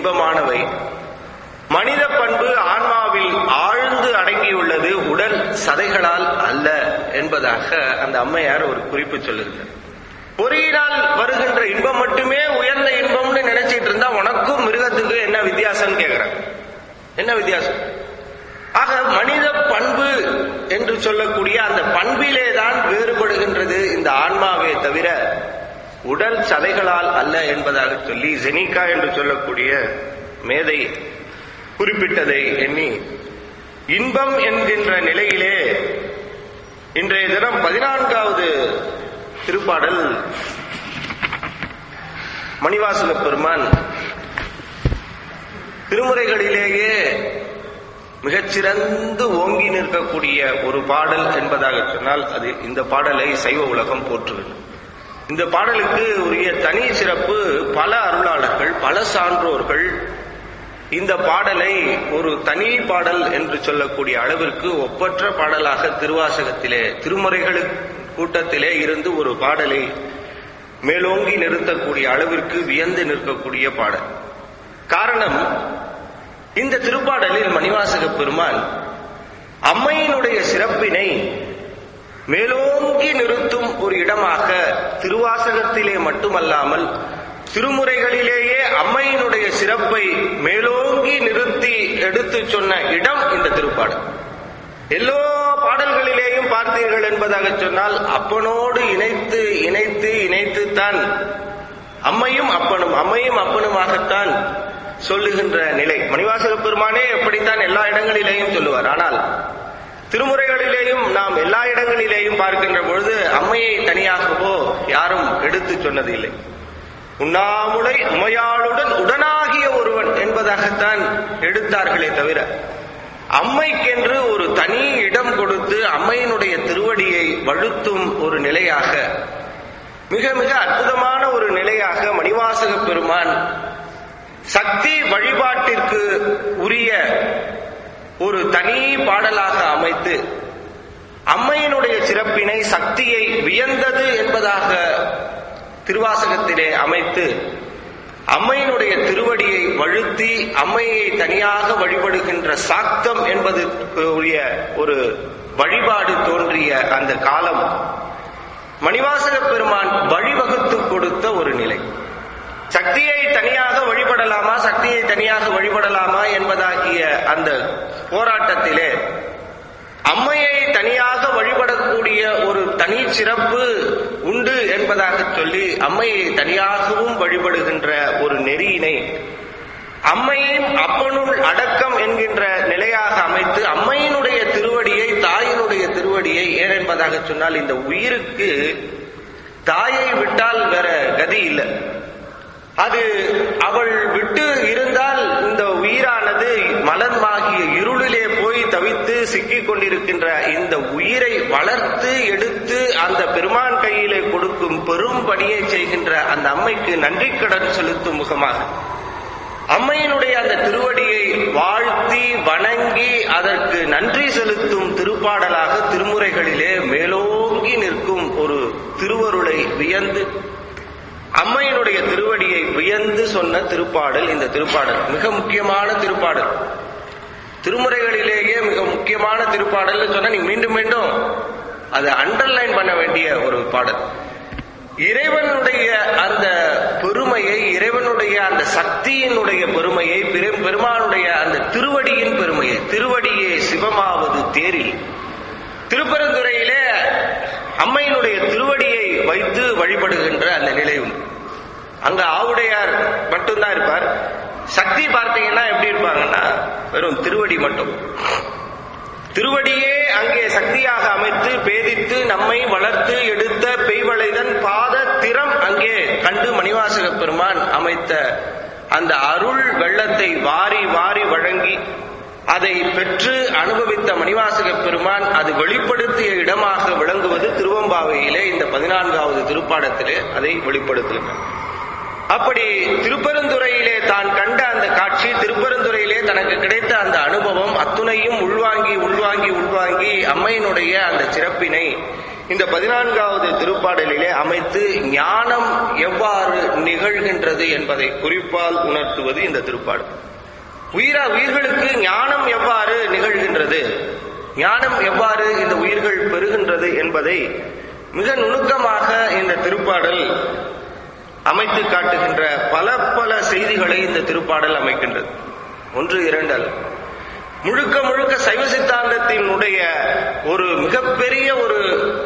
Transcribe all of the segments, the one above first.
இன்பமானவை மனித பண்பு ஆன்மாவில் ஆழ்ந்து அடங்கியுள்ளது உடல் சதைகளால் அல்ல என்பதாக அந்த அம்மையார் ஒரு குறிப்பு சொல்லுகிறார் பொறியினால் வருகின்ற இன்பம் மட்டுமே உயர்ந்த இன்பம்னு நினைச்சிட்டு இருந்தா உனக்கும் மிருகத்துக்கும் என்ன வித்தியாசம் கேக்குறாங்க என்ன வித்தியாசம் ஆக மனித பண்பு என்று சொல்லக்கூடிய அந்த பண்பிலே தான் வேறுபடுகின்றது இந்த ஆன்மாவே தவிர உடல் சதைகளால் அல்ல என்பதாக சொல்லி ஜெனிகா என்று சொல்லக்கூடிய மேதை குறிப்பிட்டதை எண்ணி இன்பம் என்கின்ற நிலையிலே இன்றைய தினம் பதினான்காவது திருப்பாடல் மணிவாசக பெருமான் திருமுறைகளிலேயே மிகச்சிறந்து ஓங்கி நிற்கக்கூடிய ஒரு பாடல் என்பதாக சொன்னால் அது இந்த பாடலை சைவ உலகம் போற்றுகிறது இந்த பாடலுக்கு உரிய தனி சிறப்பு பல அருளாளர்கள் பல சான்றோர்கள் இந்த பாடலை ஒரு தனி பாடல் என்று சொல்லக்கூடிய அளவிற்கு ஒப்பற்ற பாடலாக திருவாசகத்திலே திருமுறைகள் கூட்டத்திலே இருந்து ஒரு பாடலை மேலோங்கி நிறுத்தக்கூடிய அளவிற்கு வியந்து நிற்கக்கூடிய பாடல் காரணம் இந்த திருப்பாடலில் மணிவாசக பெருமான் அம்மையினுடைய சிறப்பினை மேலோங்கி நிறுத்தும் ஒரு இடமாக திருவாசகத்திலே மட்டுமல்லாமல் திருமுறைகளிலேயே அம்மையினுடைய சிறப்பை மேலோங்கி நிறுத்தி எடுத்து சொன்ன இடம் இந்த திருப்பாடல் எல்லா பாடல்களிலேயும் பார்த்தீர்கள் என்பதாக சொன்னால் அப்பனோடு இணைத்து இணைத்து இணைத்துத்தான் அம்மையும் அப்பனும் அம்மையும் அப்பனுமாகத்தான் சொல்லுகின்ற நிலை மணிவாசக பெருமானே எப்படித்தான் எல்லா இடங்களிலேயும் சொல்லுவார் ஆனால் திருமுறைகளிலேயும் நாம் எல்லா இடங்களிலேயும் பார்க்கின்ற பொழுது அம்மையை தனியாகவோ யாரும் எடுத்து சொன்னது இல்லை உண்ணாமுலை உமையாளுடன் உடனாகிய ஒருவன் என்பதாகத்தான் எடுத்தார்களே தவிர அம்மைக்கென்று ஒரு தனி இடம் கொடுத்து அம்மையினுடைய திருவடியை வழுத்தும் ஒரு நிலையாக மிக மிக அற்புதமான ஒரு நிலையாக மணிவாசக பெருமான் சக்தி வழிபாட்டிற்கு உரிய ஒரு தனி பாடலாக அமைத்து அம்மையினுடைய சிறப்பினை சக்தியை வியந்தது என்பதாக திருவாசகத்திலே அமைத்து அம்மையினுடைய திருவடியை வழுத்தி அம்மையை தனியாக வழிபடுகின்ற சாக்தம் என்பதற்கு உரிய ஒரு வழிபாடு தோன்றிய அந்த காலம் மணிவாசக பெருமான் வழிவகுத்து கொடுத்த ஒரு நிலை சக்தியை தனியாக வழிபடலாமா சக்தியை தனியாக வழிபடலாமா என்பதாகிய அந்த போராட்டத்திலே அம்மையை தனியாக வழிபடக்கூடிய ஒரு தனி சிறப்பு உண்டு என்பதாக சொல்லி அம்மையை தனியாகவும் வழிபடுகின்ற ஒரு நெறியினை அம்மையும் அப்பனுள் அடக்கம் என்கின்ற நிலையாக அமைத்து அம்மையினுடைய திருவடியை தாயினுடைய திருவடியை ஏன் என்பதாக சொன்னால் இந்த உயிருக்கு தாயை விட்டால் வேற கதி இல்லை அது அவள் விட்டு இருந்தால் இந்த உயிரானது மலர்மாகிய இருளிலே போய் தவித்து சிக்கிக் கொண்டிருக்கின்ற இந்த உயிரை வளர்த்து எடுத்து அந்த பெருமான் கையிலே கொடுக்கும் பெரும் பணியை செய்கின்ற அந்த அம்மைக்கு நன்றி கடன் செலுத்தும் முகமாக அம்மையினுடைய அந்த திருவடியை வாழ்த்தி வணங்கி அதற்கு நன்றி செலுத்தும் திருப்பாடலாக திருமுறைகளிலே மேலோங்கி நிற்கும் ஒரு திருவருளை வியந்து அம்மையினுடைய திருவடியை வியந்து சொன்ன திருப்பாடல் இந்த திருப்பாடல் மிக முக்கியமான திருப்பாடல் திருமுறைகளிலேயே மிக முக்கியமான திருப்பாடல் சொன்னா நீ மீண்டும் மீண்டும் அதை அண்டர்லைன் பண்ண வேண்டிய ஒரு பாடல் இறைவனுடைய அந்த பெருமையை இறைவனுடைய அந்த சக்தியினுடைய பெருமையை பெரும் பெருமானுடைய அந்த திருவடியின் பெருமையை திருவடியே சிவமாவது தேரில் திருப்பரந்துறையிலே அம்மையினுடைய திருவடியை வைத்து வழிபடுகின்ற அந்த நிலை உண்டு அங்க ஆவுடையார் மட்டும்தான் இருப்பார் சக்தி பார்த்தீங்கன்னா எப்படி இருப்பாங்கன்னா வெறும் திருவடி மட்டும் திருவடியே அங்கே சக்தியாக அமைத்து பேதித்து நம்மை வளர்த்து எடுத்த பெய்வளைதன் பாத திறம் அங்கே கண்டு மணிவாசக பெருமான் அமைத்த அந்த அருள் வெள்ளத்தை வாரி வாரி வழங்கி அதை பெற்று அனுபவித்த மணிவாசக பெருமான் அது வெளிப்படுத்திய இடமாக விளங்குவது திருவம்பாவையிலே இந்த பதினான்காவது திருப்பாடத்திலே அதை வெளிப்படுத்துகின்றார் அப்படி திருப்பெருந்துறையிலே தான் கண்ட அந்த காட்சி திருப்பெருந்துறையிலே தனக்கு கிடைத்த அந்த அனுபவம் அத்துணையும் உள்வாங்கி உள்வாங்கி உள்வாங்கி அம்மையினுடைய அந்த சிறப்பினை இந்த பதினான்காவது திருப்பாடலிலே அமைத்து ஞானம் எவ்வாறு நிகழ்கின்றது என்பதை குறிப்பால் உணர்த்துவது இந்த திருப்பாடல் உயிரா உயிர்களுக்கு ஞானம் எவ்வாறு நிகழ்கின்றது ஞானம் எவ்வாறு இந்த உயிர்கள் பெறுகின்றது என்பதை மிக நுணுக்கமாக இந்த திருப்பாடல் அமைத்து காட்டுகின்ற பல பல செய்திகளை இந்த திருப்பாடல் அமைக்கின்றது ஒன்று இரண்டு அல்ல முழுக்க முழுக்க சைவ சித்தாந்தத்தினுடைய ஒரு மிகப்பெரிய ஒரு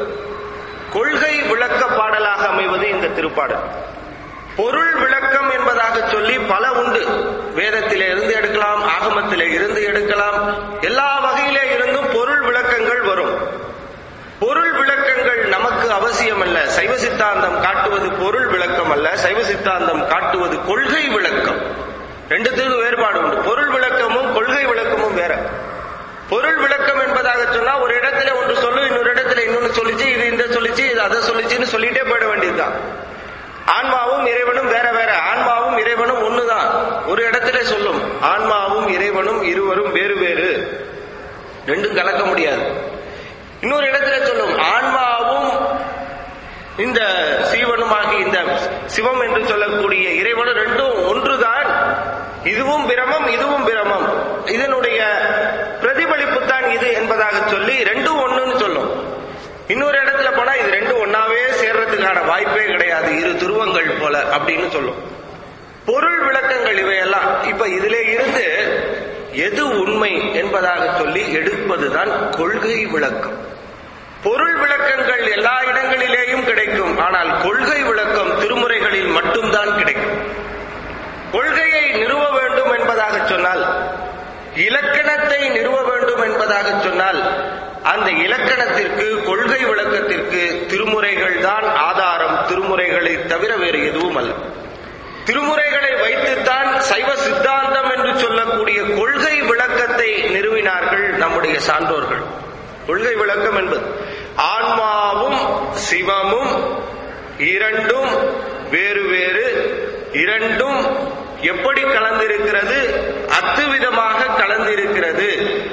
கொள்கை விளக்க பாடலாக அமைவது இந்த திருப்பாடல் பொருள் விளக்கம் என்பதாக சொல்லி பல உண்டு வேதத்திலே இருந்து எடுக்கலாம் ஆகமத்திலே இருந்து எடுக்கலாம் எல்லா வகையிலே இருந்தும் பொருள் விளக்கங்கள் வரும் பொருள் விளக்கங்கள் நமக்கு அவசியம் அல்ல சைவ சித்தாந்தம் காட்டுவது பொருள் விளக்கம் அல்ல சைவ சித்தாந்தம் காட்டுவது கொள்கை விளக்கம் ரெண்டுத்துக்கு வேறுபாடு உண்டு பொருள் விளக்கமும் கொள்கை விளக்கமும் வேற பொருள் விளக்கம் என்பதாக சொன்னா ஒரு இடத்துல ஒன்று சொல்லு இன்னொரு இடத்துல இன்னொன்னு சொல்லிச்சு இது இந்த சொல்லிச்சு இது அதை சொல்லிச்சுன்னு சொல்லிட்டே போயிட வேண்டியதுதான் ஆன்மாவும் இறைவனும் வேற வேற ஆன்மாவும் இறைவனும் ஒண்ணுதான் ஒரு இடத்துல சொல்லும் ஆன்மாவும் இறைவனும் இருவரும் வேறு வேறு ரெண்டும் கலக்க முடியாது இன்னொரு இடத்துல சொல்லும் ஆன்மாவும் இந்த சீவனுமாகி இந்த சிவம் என்று சொல்லக்கூடிய இறைவனும் ரெண்டும் ஒன்றுதான் இதுவும் பிரமம் இதுவும் பிரமம் இதனுடைய பிரதிபலிப்பு தான் இது என்பதாக சொல்லி ரெண்டும் ஒண்ணுன்னு சொல்லும் இன்னொரு இடத்துல போனா இது ரெண்டும் ஒன்னாவே சேர்றதுக்கான வாய்ப்பே கிடையாது இரு துருவங்கள் போல அப்படின்னு சொல்லும் பொருள் விளக்கங்கள் இவையெல்லாம் இப்ப இதுல இருந்து எது உண்மை என்பதாக சொல்லி எடுப்பதுதான் கொள்கை விளக்கம் பொருள் விளக்கங்கள் எல்லா இடங்களிலேயும் கிடைக்கும் ஆனால் கொள்கை விளக்கம் திருமுறைகளில் மட்டும்தான் கிடைக்கும் கொள்கையை நிறுவ வேண்டும் என்பதாக சொன்னால் இலக்கணத்தை நிறுவ வேண்டும் என்பதாக சொன்னால் அந்த இலக்கணத்திற்கு கொள்கை விளக்கத்திற்கு திருமுறைகள் தான் ஆதாரம் திருமுறைகளை தவிர வேறு எதுவும் அல்ல திருமுறைகளை வைத்துத்தான் சைவ சித்தாந்தம் என்று சொல்லக்கூடிய கொள்கை விளக்கத்தை நிறுவினார்கள் நம்முடைய சான்றோர்கள் கொள்கை விளக்கம் என்பது ஆன்மாவும் சிவமும் இரண்டும் வேறு வேறு இரண்டும் எப்படி கலந்திருக்கிறது அத்துவிதமாக கலந்திருக்கிறது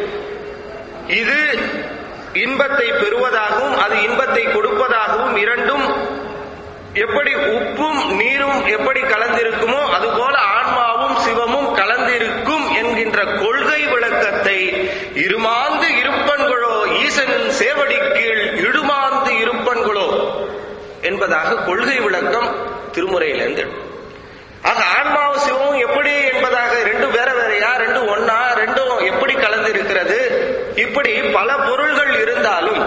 இது இன்பத்தை பெறுவதாகவும் அது இன்பத்தை கொடுப்பதாகவும் இரண்டும் எப்படி உப்பும் நீரும் எப்படி கலந்திருக்குமோ அதுபோல ஆன்மாவும் சிவமும் கலந்திருக்கும் என்கின்ற கொள்கை விளக்கத்தை இருமாந்து இருப்பன்களோ ஈசனின் சேவடி கீழ் இடுமாந்து இருப்பன்களோ என்பதாக கொள்கை விளக்கம் திருமுறையிலிருந்து ஆக ஆன்மாவும் சிவமும் எப்படி என்பதாக ரெண்டும் வேற வேறையா ரெண்டும் ஒன்னா ரெண்டும் எப்படி கலந்து இருக்கிறது இப்படி பல பொருள்கள் இருந்தாலும்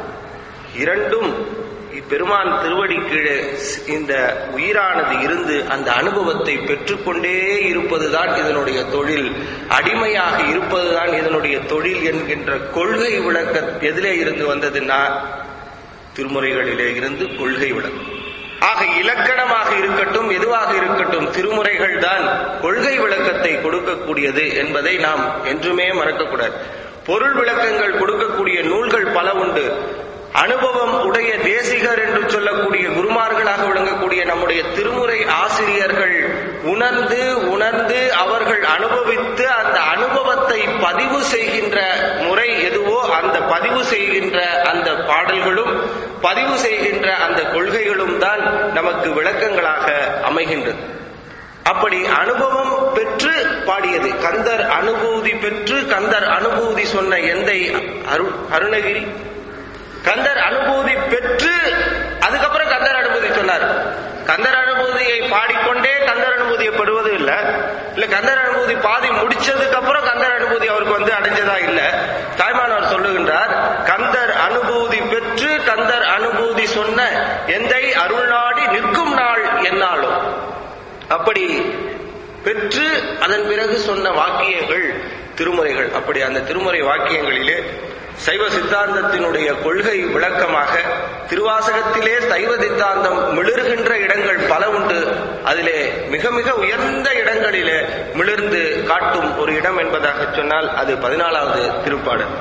இரண்டும் பெருமான் திருவடி கீழே இந்த உயிரானது இருந்து அந்த அனுபவத்தை பெற்றுக்கொண்டே இருப்பதுதான் இதனுடைய தொழில் அடிமையாக இருப்பதுதான் இதனுடைய தொழில் என்கின்ற கொள்கை விளக்க எதிலே இருந்து வந்ததுன்னா திருமுறைகளிலே இருந்து கொள்கை விளக்கம் ஆக இலக்கணமாக இருக்கட்டும் எதுவாக இருக்கட்டும் திருமுறைகள் தான் கொள்கை விளக்கத்தை கொடுக்கக்கூடியது என்பதை நாம் என்றுமே மறக்கக்கூடாது பொருள் விளக்கங்கள் கொடுக்கக்கூடிய நூல்கள் பல உண்டு அனுபவம் உடைய தேசிகர் என்று சொல்லக்கூடிய குருமார்களாக விளங்கக்கூடிய நம்முடைய திருமுறை ஆசிரியர்கள் உணர்ந்து உணர்ந்து அவர்கள் அனுபவித்து அந்த அனுபவத்தை பதிவு செய்கின்ற முறை எதுவோ அந்த பதிவு செய்கின்ற அந்த பாடல்களும் பதிவு செய்கின்ற அந்த கொள்கைகளும் தான் நமக்கு விளக்கங்களாக அமைகின்றது அப்படி அனுபவம் பெற்று பாடியது கந்தர் அனுபூதி பெற்று கந்தர் அனுபூதி சொன்ன எந்தை அரு அருணகிரி கந்தர் அனுபூதி பெற்று அதுக்கப்புறம் கந்தர் அனுபூதி சொன்னார் கந்தர் அனுபூதியை பாடிக்கொண்டே கந்தர் அனுபூதியை பெறுவதும் இல்ல இல்ல கந்தர் அனுபூதி பாதி முடிச்சதுக்கு அப்புறம் கந்தர் அனுபூதி அவருக்கு வந்து அடைஞ்சதா இல்ல தாய்மானவர் சொல்லுகின்றார் கந்தர் அனுபூதி பெற்று கந்தர் அனுபூதி சொன்ன எந்தை அருள்நாடி நிற்கும் நாள் என்னாலும் அப்படி பெற்று அதன் பிறகு சொன்ன வாக்கியங்கள் திருமுறைகள் அப்படி அந்த திருமுறை வாக்கியங்களிலே சைவ சித்தாந்தத்தினுடைய கொள்கை விளக்கமாக திருவாசகத்திலே சைவ சித்தாந்தம் மிளிர்கின்ற இடங்கள் பல உண்டு அதிலே மிக மிக உயர்ந்த இடங்களிலே மிளிர்ந்து காட்டும் ஒரு இடம் என்பதாக சொன்னால் அது பதினாலாவது திருப்பாடல்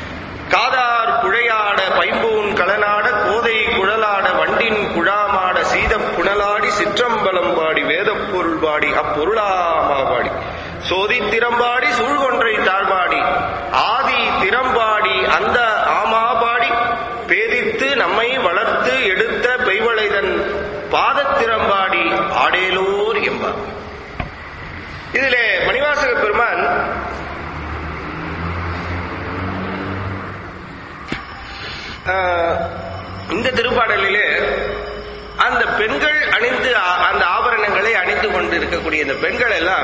காதார் குழையாட பைம்பூன் கலனாட கோதை குழலாட வண்டின் குழாமாட சீதப் புனலாடி சிற்றம்பலம் பாடி வேறு வேத பொருள் பாடி அப்பொருளாமா பாடி சோதி திறம்பாடி சூழ்கொன்றை தாழ்பாடி ஆதி திறம்பாடி அந்த ஆமா பாடி பேதித்து நம்மை வளர்த்து எடுத்த பெய்வளைதன் பாதத்திறம்பாடி ஆடேலோர் என்பார் இதிலே மணிவாசக பெருமான் ஆஹ், இந்த திருப்பாடலிலே அந்த பெண்கள் அணிந்து ஆ- அந்த ஆபரணங்களை அணிந்து கொண்டு இருக்கக்கூடிய இந்த பெண்கள் எல்லாம்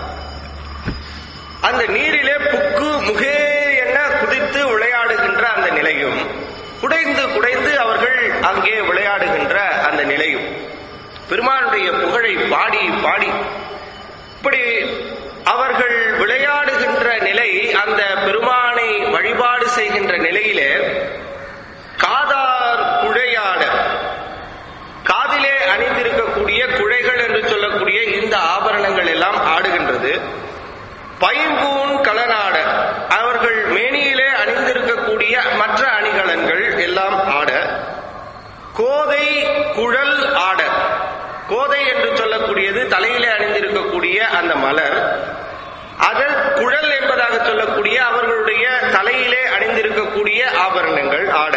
அந்த நீரிலே புக்கு முகே என குதித்து விளையாடுகின்ற அந்த நிலையும் குடைந்து குடைந்து அவர்கள் அங்கே விளையாடுகின்ற அந்த நிலையும் பெருமானுடைய புகழை பாடி பாடி இப்படி அவர்கள் விளையாடுகின்ற நிலை அந்த பெருமானை வழிபாடு செய்கின்ற நிலையிலே காதார் குழையாட காதிலே அணிந்திருக்கக்கூடிய குழைகள் என்று சொல்லக்கூடிய இந்த ஆபரணங்கள் எல்லாம் ஆடுகின்றது பைம்பூன் கலனாட அவர்கள் மேனியிலே அணிந்திருக்கக்கூடிய மற்ற அணிகலன்கள் எல்லாம் ஆட கோதை குழல் ஆட கோதை என்று சொல்லக்கூடியது தலையிலே அணிந்திருக்கக்கூடிய அந்த மலர் அதன் குழல் என்பதாக சொல்லக்கூடிய அவர்களுடைய தலையிலே அணிந்திருக்கக்கூடிய ஆபரணங்கள் ஆட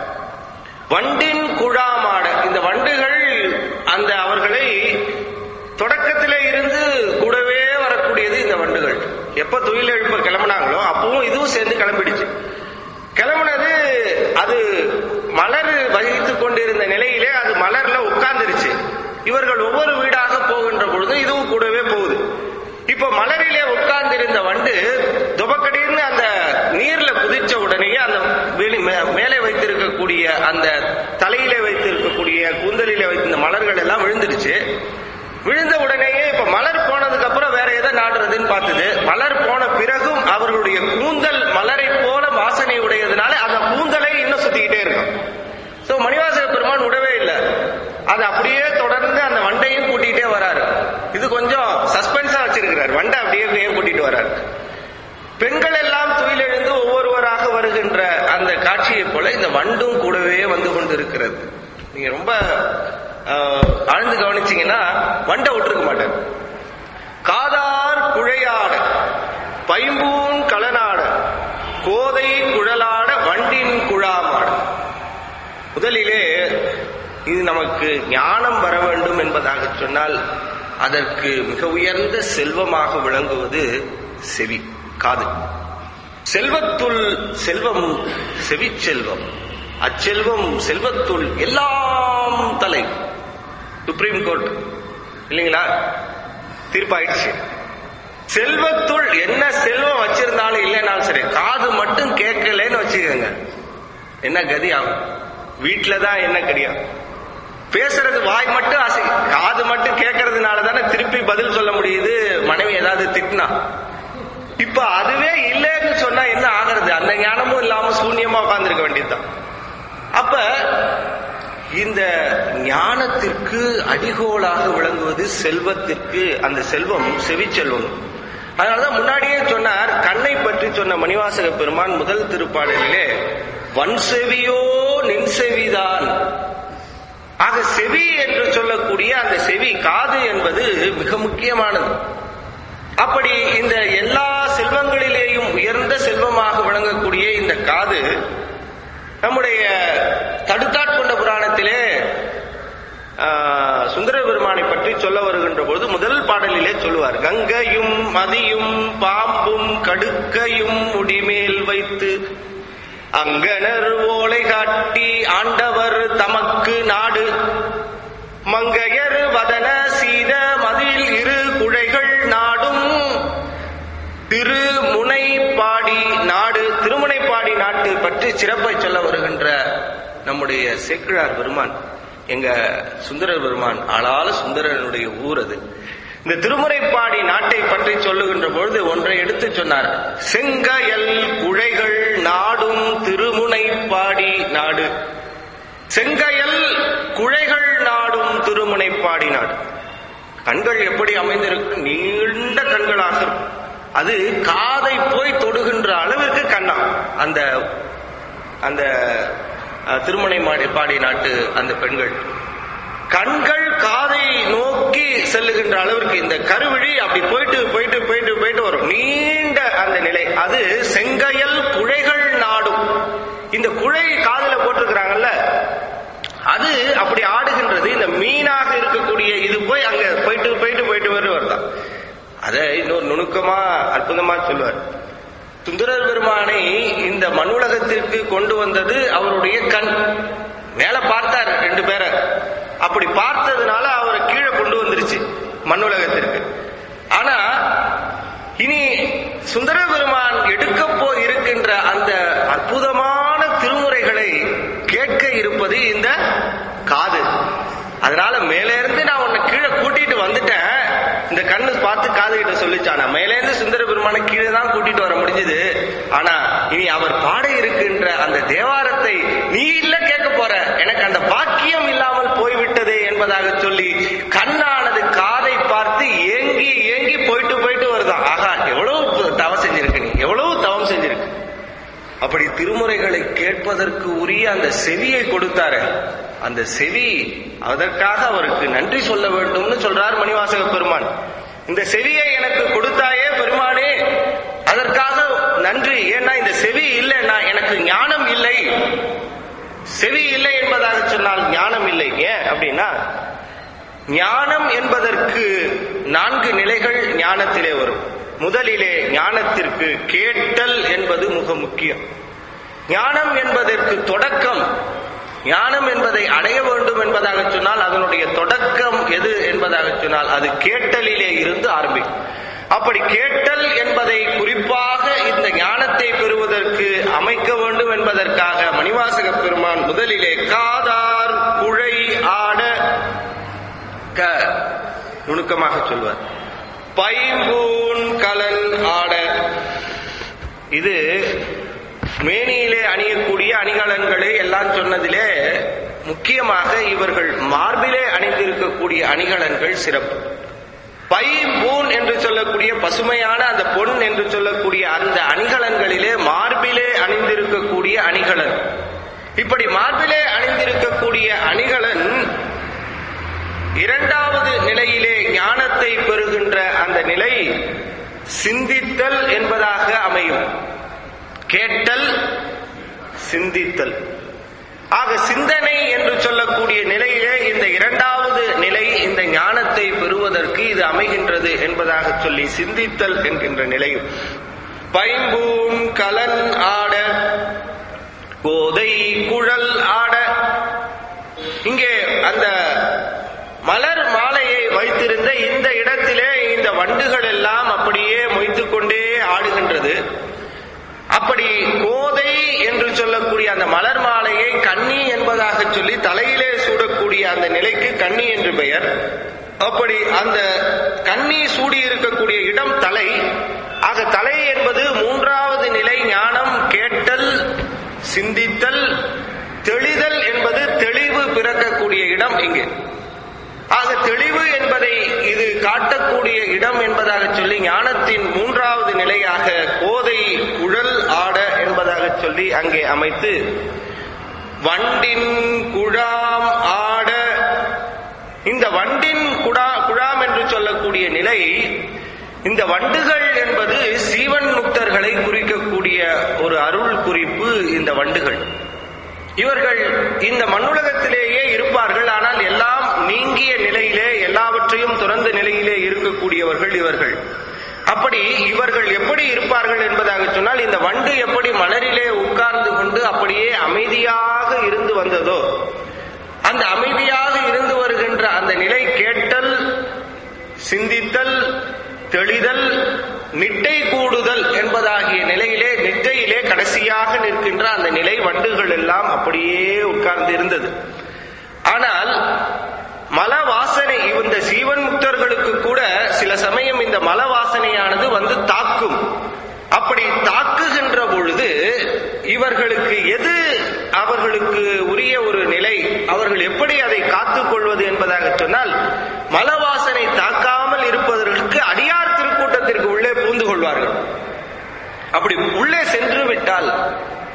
வண்டின் குழாமாட இந்த வண்டுகள் அந்த அவர்களை தொடக்கத்திலே இருந்து கூடவே வரக்கூடியது இந்த வண்டுகள் எப்ப துயில் எழுப்ப கிளம்புனாங்களோ அப்பவும் இதுவும் சேர்ந்து கிளம்பிடுச்சு கிளம்புனது அது மலர் வகித்துக் கொண்டிருந்த நிலையிலே அது மலர்ல உட்கார்ந்துருச்சு இவர்கள் ஒவ்வொரு வீடாக போகின்ற பொழுது இதுவும் கூடவே போகுது இப்ப மலரிலே உட்கார்ந்திருந்த வண்டு துபக்கடின்னு அந்த நீர்ல குதிச்ச உடனேயே அந்த வெளி மே- மேலே வைத்திருக்கக்கூடிய அந்த தலையிலே வைத்திருக்கக்கூடிய கூந்தலிலே வைத்திருந்த மலர்கள் எல்லாம் விழுந்துடுச்சு விழுந்த உடனேயே இப்ப மலர் போனதுக்கு அப்புறம் வேற எதை நாடுறதுன்னு பார்த்தது மலர் போன பிறகும் அவர்களுடைய கூந்தல் மலரை போல வாசனை உடையதுனால அந்த கூந்தலை இன்னும் சுத்திக்கிட்டே இருக்கும் சோ மணிவாசக பெருமான் விடவே இல்லை அது அப்படியே தொடர்ந்து அந்த வண்டையும் கூட்டிகிட்டே வராரு இது கொஞ்சம் சஸ்பென்ஸா வச்சிருக்கிறார் வண்டை அப்படியே ஏன் கூட்டிட்டு வராரு பெண்கள் எல்லாம் துயிலெழுந்து ஒவ்வொருவராக வருகின்ற அந்த காட்சியை போல இந்த வண்டும் கூடவே வந்து கொண்டிருக்கிறது நீங்க ரொம்ப ஆஹ், ஆழ்ந்து கவனிச்சீங்கன்னா வண்டை விட்டுருக்க மாட்டார் காதார் குழையாட பைம்பூன் கலனாட கோதை குழலாட வண்டின் குழாமாட முதலிலே இது நமக்கு ஞானம் வர வேண்டும் என்பதாக சொன்னால் அதற்கு மிக உயர்ந்த செல்வமாக விளங்குவது செவி காது செல்வத்துள் செல்வம் செவிச்செல்வம் அச்செல்வம் செல்வத்துள் எல்லாம் தலை சுப்ரீம் கோர்ட் இல்லைங்களா தீர்ப்பாயிடுச்சு செல்வத்துள் என்ன செல்வம் வச்சிருந்தாலும் இல்லைனாலும் சரி காது மட்டும் கேட்கலன்னு வச்சுக்கோங்க என்ன கதி ஆகும் வீட்டுல தான் என்ன கடியாம் பேசுறது வாய் மட்டும் அசை காது மட்டும் கேட்கறதுனால தானே திருப்பி பதில் சொல்ல முடியுது மனைவி ஏதாவது திட்டினா இப்ப அதுவே இல்லைன்னு சொன்னா என்ன ஆகிறது அந்த ஞானமும் இல்லாம சூன்யமா உட்கார்ந்துருக்க வேண்டியதுதான் அப்ப இந்த ஞானத்திற்கு அடிகோலாக விளங்குவது செல்வத்திற்கு அந்த செல்வம் செவிச்செல்வம் அதனாலதான் முன்னாடியே சொன்னார் கண்ணை பற்றி சொன்ன மணிவாசக பெருமான் முதல் திருப்பாடலிலே வன் செவியோ நின் செவிதான் ஆக செவி என்று சொல்லக்கூடிய அந்த செவி காது என்பது மிக முக்கியமானது அப்படி இந்த எல்லா செல்வங்களிலேயும் உயர்ந்த செல்வமாக விளங்கக்கூடிய இந்த காது நம்முடைய தடுத்தாட்கொண்ட புராணத்திலே ஆஹ், சுந்தர பெருமானை பற்றி சொல்ல வருகின்ற பொழுது முதல் பாடலிலே சொல்லுவார் கங்கையும் மதியும் பாம்பும் கடுக்கையும் முடிமேல் வைத்து அங்கனர் ஓலை காட்டி ஆண்டவர் தமக்கு நாடு மங்கையர் வதன சீத மதில் இரு குழைகள் நாடும் திருமுனைப்பாடி நாடு திருமுனைப்பாடி நாட்டு பற்றி சிறப்பை சொல்ல வருகின்ற நம்முடைய சேக்கிழார் பெருமான் எங்க சுந்தரர் பெருமான் ஆளால சுந்தரனுடைய ஊர் அது இந்த திருமுறைப்பாடி நாட்டை பற்றி சொல்லுகின்ற பொழுது ஒன்றை எடுத்து சொன்னார் செங்கயல் குழைகள் நாடும் திருமுனைப்பாடி நாடு செங்கயல் குழைகள் நாடும் திருமுனைப்பாடி நாடு கண்கள் எப்படி அமைந்திருக்கும் நீண்ட கண்களாக இருக்கும் அது காதை போய் தொடுகின்ற அளவிற்கு கண்ணா அந்த அந்த அஹ், திருமணை மாடி பாடி நாட்டு அந்த பெண்கள் கண்கள் காதை நோக்கி செல்லுகின்ற அளவிற்கு இந்த கருவிழி அப்படி போயிட்டு போயிட்டு போயிட்டு போயிட்டு வரும் நீண்ட அந்த நிலை அது செங்கையல் குழைகள் நாடும் இந்த குழை காதுல போட்டிருக்கிறாங்கல்ல அது அப்படி ஆடுகின்றது இந்த மீனாக இருக்கக்கூடிய இது போய் அங்க போயிட்டு போயிட்டு போயிட்டு வரும் வருதான் அத இன்னொரு நுணுக்கமா அற்புதமா சொல்லுவார் சுந்தரர் பெருமானை இந்த மண்ணுலகத்திற்கு கொண்டு வந்தது அவருடைய கண் மேல பார்த்தார் ரெண்டு பேரை அப்படி பார்த்ததுனால அவரை கீழே கொண்டு வந்துருச்சு மண்ணுலகத்திற்கு ஆனா இனி சுந்தர பெருமான் எடுக்க போய் இருக்கின்ற அந்த அற்புதமான திருமுறைகளை கேட்க இருப்பது இந்த காது அதனால மேலே இருந்து நான் உன்னை கீழே கூட்டிட்டு வந்துட்டேன் இந்த கண்ணு பார்த்து காது கிட்ட சொல்லிச்சானா மேலே இருந்து சுந்தர பெருமான கீழே தான் கூட்டிட்டு வர முடிஞ்சது ஆனா இனி அவர் பாட இருக்கின்ற அந்த தேவாரத்தை நீ இல்ல கேட்க போற எனக்கு அந்த பாக்கியம் இல்லாமல் போய்விட்டதே என்பதாக சொல்லி கண்ணானது காதை பார்த்து ஏங்கி ஏங்கி போயிட்டு போயிட்டு வருதான் ஆகா எவ்வளவு தவம் செஞ்சிருக்கு நீ எவ்வளவு தவம் செஞ்சிருக்கு அப்படி திருமுறைகளை கேட்பதற்கு உரிய அந்த செவியை கொடுத்தாரு அந்த செவி அதற்காக அவருக்கு நன்றி சொல்ல வேண்டும்னு சொல்றார் மணிவாசக பெருமான் இந்த செவியை எனக்கு கொடுத்தாயே பெருமானே அதற்காக நன்றி ஏன்னா இந்த செவி இல்லைன்னா எனக்கு ஞானம் இல்லை செவி இல்லை என்பதாக சொன்னால் ஞானம் இல்லை ஏன் அப்படின்னா ஞானம் என்பதற்கு நான்கு நிலைகள் ஞானத்திலே வரும் முதலிலே ஞானத்திற்கு கேட்டல் என்பது மிக முக்கியம் ஞானம் என்பதற்கு தொடக்கம் ஞானம் என்பதை அடைய வேண்டும் என்பதாக சொன்னால் அதனுடைய தொடக்கம் எது என்பதாக சொன்னால் அது கேட்டலிலே இருந்து ஆரம்பிக்கும் அப்படி கேட்டல் என்பதை குறிப்பாக இந்த ஞானத்தை பெறுவதற்கு அமைக்க வேண்டும் என்பதற்காக மணிவாசக பெருமான் முதலிலே காதார் குழை ஆட க நுணுக்கமாக சொல்வார் பைம்பூன் கலன் ஆட இது மேனியிலே அணியக்கூடிய அணிகலன்களை எல்லாம் சொன்னதிலே முக்கியமாக இவர்கள் மார்பிலே அணிந்திருக்கக்கூடிய அணிகலன்கள் சிறப்பு பைம்பூன் என்று சொல்லக்கூடிய பசுமையான அந்த பொன் என்று சொல்லக்கூடிய அந்த அணிகலன்களிலே மார்பிலே அணிந்திருக்கக்கூடிய அணிகலன் இப்படி மார்பிலே அணிந்திருக்கக்கூடிய அணிகலன் இரண்டாவது நிலையிலே ஞானத்தை பெறுகின்ற அந்த நிலை சிந்தித்தல் என்பதாக அமையும் கேட்டல் சிந்தித்தல் ஆக சிந்தனை என்று சொல்லக்கூடிய நிலையிலே இந்த இரண்டாவது நிலை இந்த ஞானத்தை பெறுவதற்கு இது அமைகின்றது என்பதாக சொல்லி சிந்தித்தல் என்கின்ற நிலையும் பைம்பூன் கலன் ஆட கோதை குழல் ஆட இங்கே அந்த மலர் மாலையை வைத்திருந்த இந்த இடத்திலே இந்த வண்டுகள் எல்லாம் அப்படியே மொய்த்து கொண்டே ஆடுகின்றது அப்படி கோதை என்று சொல்லக்கூடிய அந்த மலர் மாலையை கன்னி என்பதாக சொல்லி தலையிலே சூடக்கூடிய அந்த நிலைக்கு கன்னி என்று பெயர் அப்படி அந்த கன்னி சூடி இருக்கக்கூடிய இடம் தலை ஆக தலை என்பது மூன்றாவது நிலை ஞானம் கேட்டல் சிந்தித்தல் தெளிதல் என்பது தெளிவு பிறக்கக்கூடிய இடம் இங்கே ஆக தெளிவு என்பதை இது காட்டக்கூடிய இடம் என்பதாக சொல்லி ஞானத்தின் மூன்றாவது நிலையாக கோதை குழல் ஆட என்பதாக சொல்லி அங்கே அமைத்து வண்டின் குழாம் ஆட இந்த வண்டின் குடா குழாம் என்று சொல்லக்கூடிய நிலை இந்த வண்டுகள் என்பது சீவன் முக்தர்களை குறிக்கக்கூடிய ஒரு அருள் குறிப்பு இந்த வண்டுகள் இவர்கள் இந்த மண்ணுலகத்திலேயே இருப்பார்கள் ஆனால் எல்லாம் நீங்கிய நிலையிலே எல்லாவற்றையும் துறந்த நிலையிலே இருக்கக்கூடியவர்கள் இவர்கள் அப்படி இவர்கள் எப்படி இருப்பார்கள் என்பதாக சொன்னால் இந்த வண்டு எப்படி மலரிலே உட்கார்ந்து கொண்டு அப்படியே அமைதியாக இருந்து வந்ததோ அந்த அமைதியாக இருந்து வருகின்ற அந்த நிலை கேட்டல் சிந்தித்தல் தெளிதல் நிட்டை கூடுதல் என்பதாகிய நிலையிலே நிட்டையிலே கடைசியாக நிற்கின்ற அந்த நிலை வண்டுகள் எல்லாம் அப்படியே உட்கார்ந்து இருந்தது ஆனால் மல வாசனை இந்த சீவன் முக்தர்களுக்கு கூட சில சமயம் இந்த மல வாசனையானது வந்து தாக்கும் அப்படி தாக்குகின்ற பொழுது இவர்களுக்கு எது அவர்களுக்கு உரிய ஒரு நிலை அவர்கள் எப்படி அதை காத்துக் கொள்வது என்பதாக சொன்னால் மலவாசனை தாக்காமல் இருப்பதற்கு அடியார் திருக்கூட்டத்திற்கு உள்ளே பூந்து கொள்வார்கள் அப்படி உள்ளே சென்று விட்டால்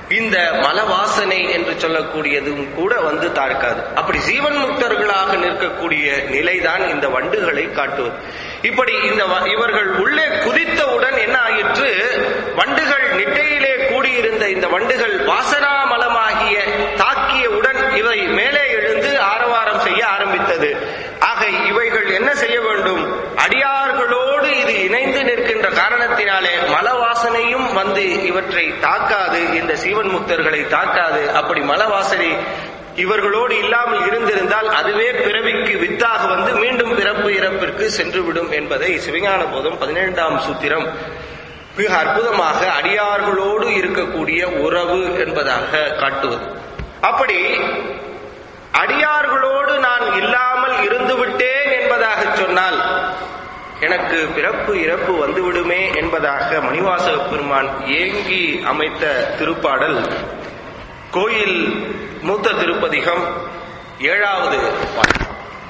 இந்த மலவாசனை என்று சொல்லக்கூடியதும் கூட வந்து தாக்காது அப்படி ஜீவன் முக்தர்களாக நிற்கக்கூடிய நிலைதான் இந்த வண்டுகளை காட்டுவது இப்படி இந்த வ- இவர்கள் உள்ளே குதித்தவுடன் என்ன ஆயிற்று வண்டுகள் நிட்டையிலே கூடியிருந்த இந்த வண்டுகள் வாசனா மலமாகிய தாக்கியவுடன் இவை மேலே எழுந்து ஆரவாரம் செய்ய ஆரம்பித்தது ஆக இவைகள் என்ன செய்ய வேண்டும் அடியார்களோடு இது இணைந்து நிற்கின்ற காரணத்தினாலே மல வாசனையும் வந்து இவற்றை தாக்காது இந்த சீவன் முக்தர்களை தாக்காது அப்படி மல வாசனை இவர்களோடு இல்லாமல் இருந்திருந்தால் அதுவே பிறவிக்கு வித்தாக வந்து மீண்டும் பிறப்பு இறப்பிற்கு சென்றுவிடும் என்பதை சிவஞான போதம் பதினேழாம் சூத்திரம் மிக அற்புதமாக அடியார்களோடு இருக்கக்கூடிய உறவு என்பதாக காட்டுவது அப்படி அடியார்களோடு நான் இல்லாமல் இருந்து விட்டேன் என்பதாக சொன்னால் எனக்கு பிறப்பு இறப்பு வந்துவிடுமே என்பதாக மணிவாசக பெருமான் ஏங்கி அமைத்த திருப்பாடல் கோயில் மூத்த திருப்பதிகம் ஏழாவது பாடல்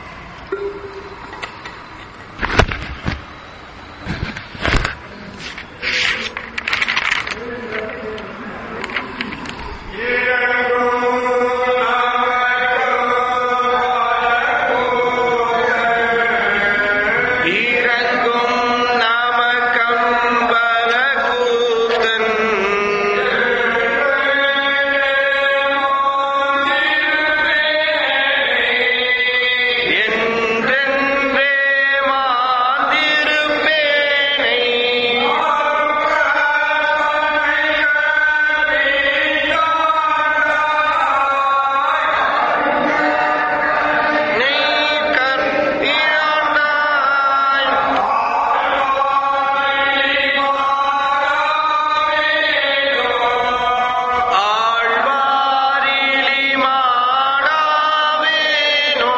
இறங்கும் நமக்கம்பல கூத்தன் என்றென்றே மாந்திருப்பேனை நெய் கற்பியாண்டாய் ஆழ்வாரிலி மாடாவேனோ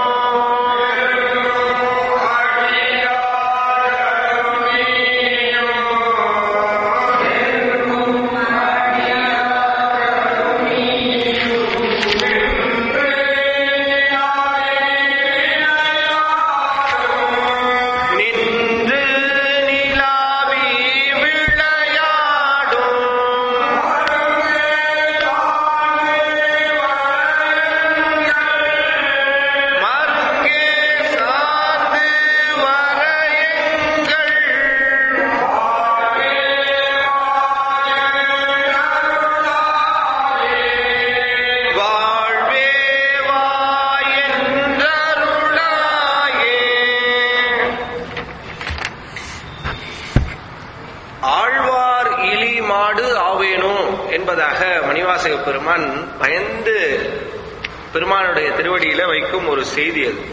நின்று நிலாவி விளையாடும் மறுக்கே சார்ந்து வர எங்கள் வாழ்வே வா என்றருளாயே ஆழ்வார் இலி மாடு ஆவேனோ என்பதாக மணிவாசக பெருமான் பயந்து பெருமானுடைய திருவடியில வைக்கும் ஒரு செய்தி அது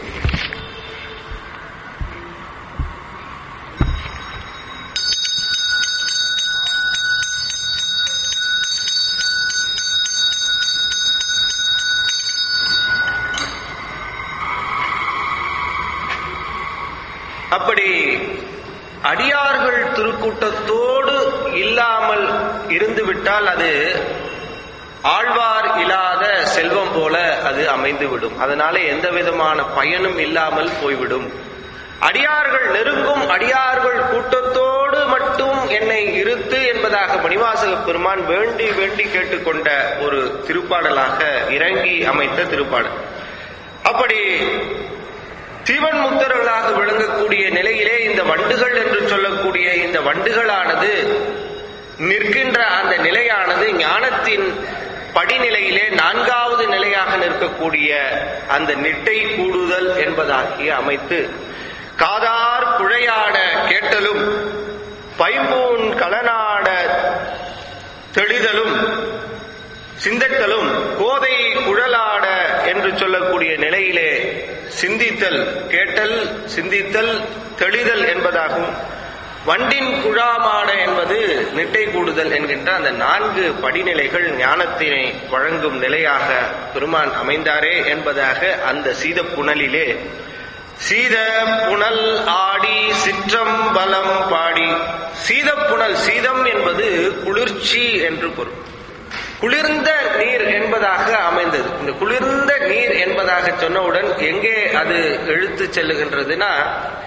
அப்படி அடியார்கள் திருக்கூட்டத்தோடு இல்லாமல் இருந்துவிட்டால் அது ஆழ்வார் இல்லாத செல்வம் போல அது அமைந்துவிடும் அதனால எந்த விதமான பயனும் இல்லாமல் போய்விடும் அடியார்கள் நெருங்கும் அடியார்கள் கூட்டத்தோடு மட்டும் என்னை இருத்து என்பதாக மணிவாசக பெருமான் வேண்டி வேண்டி கேட்டுக்கொண்ட ஒரு திருப்பாடலாக இறங்கி அமைத்த திருப்பாடல் அப்படி சீவன் முக்தர்களாக விளங்கக்கூடிய நிலையிலே இந்த வண்டுகள் என்று சொல்லக்கூடிய இந்த வண்டுகளானது நிற்கின்ற அந்த நிலையானது ஞானத்தின் படிநிலையிலே நான்காவது நிலையாக நிற்கக்கூடிய அந்த நிட்டை கூடுதல் என்பதாகிய அமைத்து காதார் குழையாட கேட்டலும் பைம்பூன் கலனாட தெளிதலும் சிந்தட்டலும் கோதை குழலாட என்று சொல்லக்கூடிய நிலையிலே சிந்தித்தல் கேட்டல் சிந்தித்தல் தெளிதல் என்பதாகும் வண்டின் குழாமாட என்பது நிட்டை கூடுதல் என்கின்ற அந்த நான்கு படிநிலைகள் ஞானத்தினை வழங்கும் நிலையாக பெருமான் அமைந்தாரே என்பதாக அந்த சீத புனலிலே சீத புனல் ஆடி சிற்றம்பலம் பாடி சீதப்புணல் சீதம் என்பது குளிர்ச்சி என்று பொருள் குளிர்ந்த நீர் என்பதாக அமைந்தது இந்த குளிர்ந்த நீர் என்பதாக சொன்னவுடன் எங்கே அது இழுத்து செல்லுகின்றதுன்னா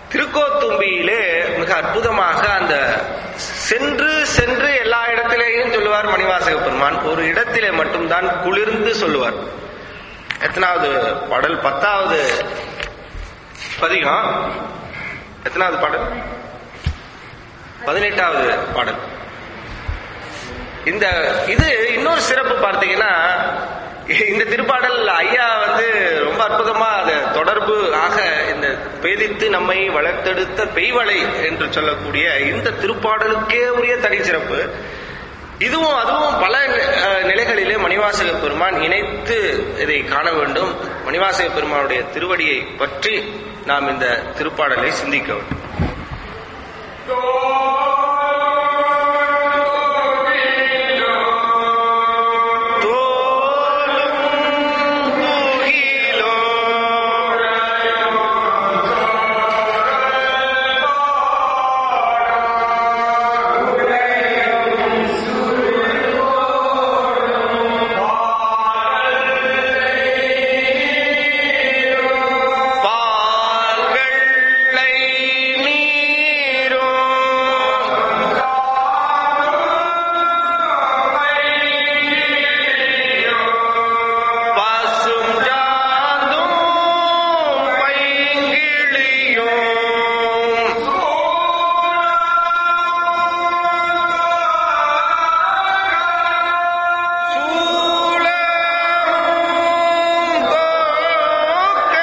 திருக்கோத்தும்பியிலே மிக அற்புதமாக அந்த சென்று சென்று எல்லா இடத்திலேயும் சொல்லுவார் மணிவாசக பெருமான் ஒரு இடத்திலே மட்டும்தான் குளிர்ந்து சொல்லுவார் எத்தனாவது பாடல் பத்தாவது பதிகம் எத்தனாவது பாடல் பதினெட்டாவது பாடல் இந்த இது இன்னொரு சிறப்பு பார்த்தீங்கன்னா இந்த திருப்பாடல் ஐயா வந்து ரொம்ப அற்புதமா அதை தொடர்பு ஆக இந்த பேதித்து நம்மை வளர்த்தெடுத்த பெய்வளை என்று சொல்லக்கூடிய இந்த திருப்பாடலுக்கே உரிய தனிச்சிறப்பு இதுவும் அதுவும் பல அஹ், நிலைகளிலே மணிவாசக பெருமான் இணைத்து இதை காண வேண்டும் மணிவாசக பெருமானுடைய திருவடியை பற்றி நாம் இந்த திருப்பாடலை சிந்திக்க வேண்டும் தோலும் புகிலோ பால்களை நீரோ பசும் ஜாதும் பைங்கிளியும் சூழலும் கோக்க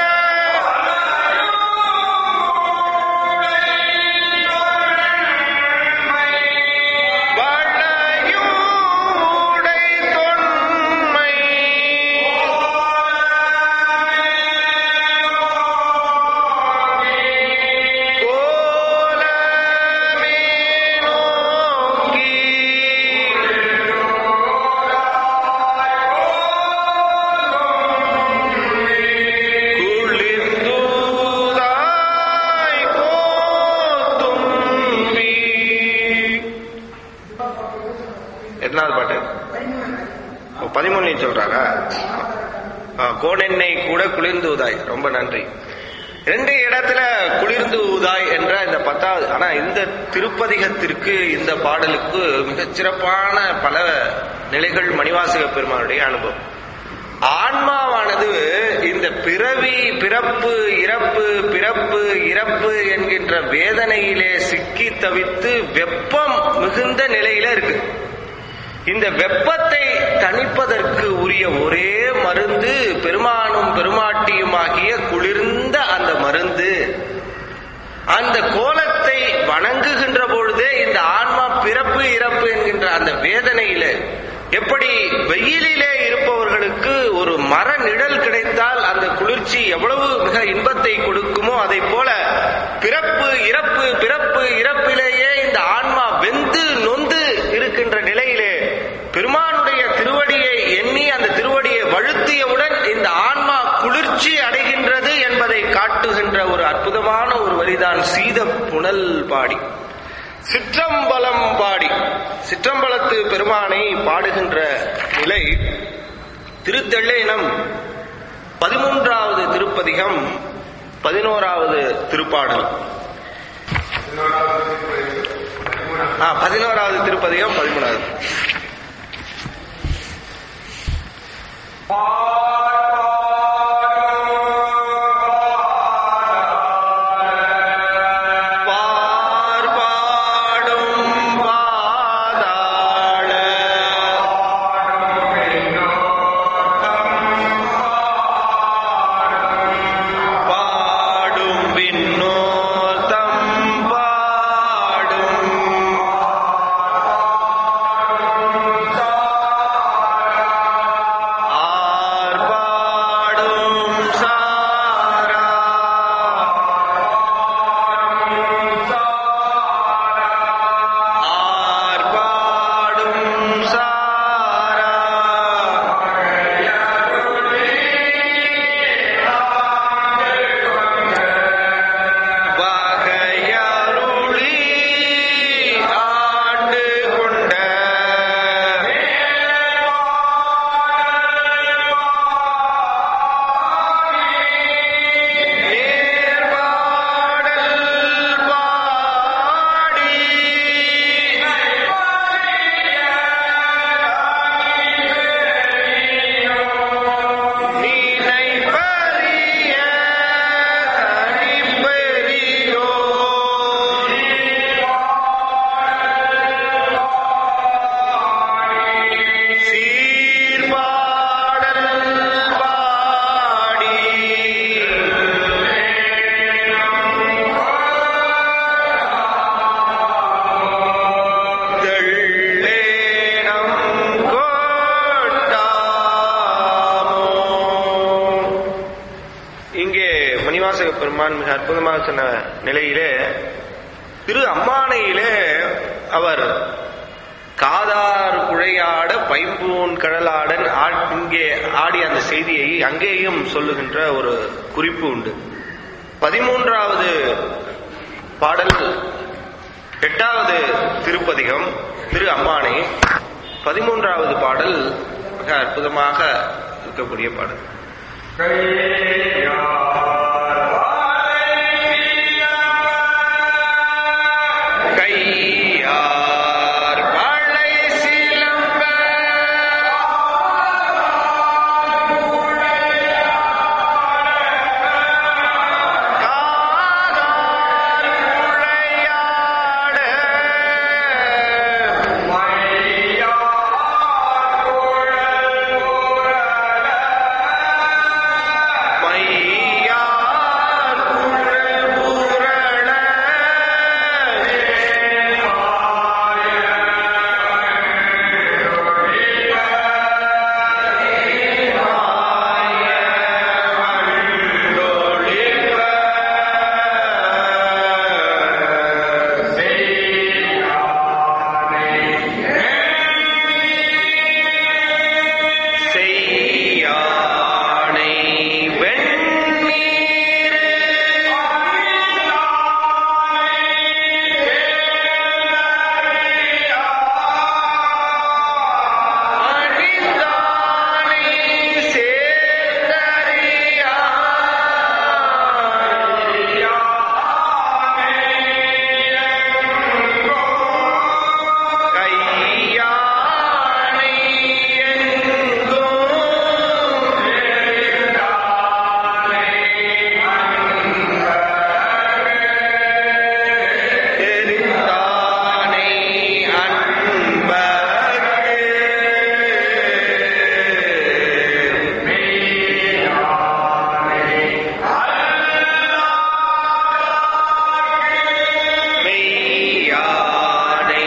வளையூடை தொன்மை கோலமே நோக்கி குளிர்ந்தூதாய் கோத்தும்பி எத்தனாவது பாட்டு ஓ, பதிமூணுலையும் சொல்றாரா ஆ, கோடெண்ணெய் கூட குளிர்ந்து ஊதாய் ரொம்ப நன்றி ரெண்டு இடத்துல குளிர்ந்து ஊதாய் என்ற இந்த பத்தாவது ஆனா இந்த திருப்பதிகத்திற்கு இந்த பாடலுக்கு மிகச் சிறப்பான பல நிலைகள் மணிவாசக பெருமானுடைய அனுபவம் ஆன்மாவானது இந்த பிறவி பிறப்பு இறப்பு பிறப்பு இறப்பு என்கின்ற வேதனையிலே சிக்கி தவித்து வெப்பம் மிகுந்த நிலையில இருக்கு இந்த வெப்பத்தை தணிப்பதற்கு உரிய ஒரே மருந்து பெருமானும் பெருமாட்டியுமாகிய குளிர்ந்த அந்த மருந்து அந்த கோலத்தை வணங்குகின்ற பொழுதே இந்த ஆன்மா பிறப்பு இறப்பு என்கின்ற அந்த வேதனையில எப்படி வெயிலிலே இருப்பவர்களுக்கு ஒரு மர நிழல் கிடைத்தால் அந்த குளிர்ச்சி எவ்வளவு மிக இன்பத்தை கொடுக்குமோ அதை போல பிறப்பு இறப்பு பிறப்பு இறப்பிலேயே இந்த ஆன்மா வெந்து நொந்து இருக்கின்ற நிலையிலே பெருமானுடைய திருவடியை எண்ணி அந்த திருவடியை வழுத்தியவுடன் இந்த ஆன்மா குளிர்ச்சி அடைகின்றது என்பதை காட்டுகின்ற ஒரு அற்புதமான ஒரு வரிதான் சீத புனல் பாடி சிற்றம்பலம் பாடி சிற்றம்பலத்து பெருமானை பாடுகின்ற நிலை திருத்தெள்ளேனம் பதிமூன்றாவது திருப்பதிகம் பதினோராவது திருப்பாடல் ஆ பதினோராவது திருப்பதிகம் பதிமூணாவது பார்பாடும் பாதாள பாடும் விண்ணோர் தம் பாடும் பெருமான் மிக அற்புதமாக சொன்ன நிலையிலே திரு அம்மானையிலே அவர் காதார் குழையாட பைம்பூன் கடலாடன் ஆ- இங்கே ஆடிய அந்த செய்தியை அங்கேயும் சொல்லுகின்ற ஒரு குறிப்பு உண்டு பதிமூன்றாவது பாடல் எட்டாவது திருப்பதிகம் திரு அம்மானை பதிமூன்றாவது பாடல் மிக அற்புதமாக இருக்கக்கூடிய பாடல் கையார் வாழை சிலம்ப காதார் குழையாட மையார் குழல் புரள செய்யானை வெண்ணீர் அணிந்தானை சேர்ந்தறியானை கையானை எங்கும் தெரிந்தானை அன்பர்க்கு மெய்யானை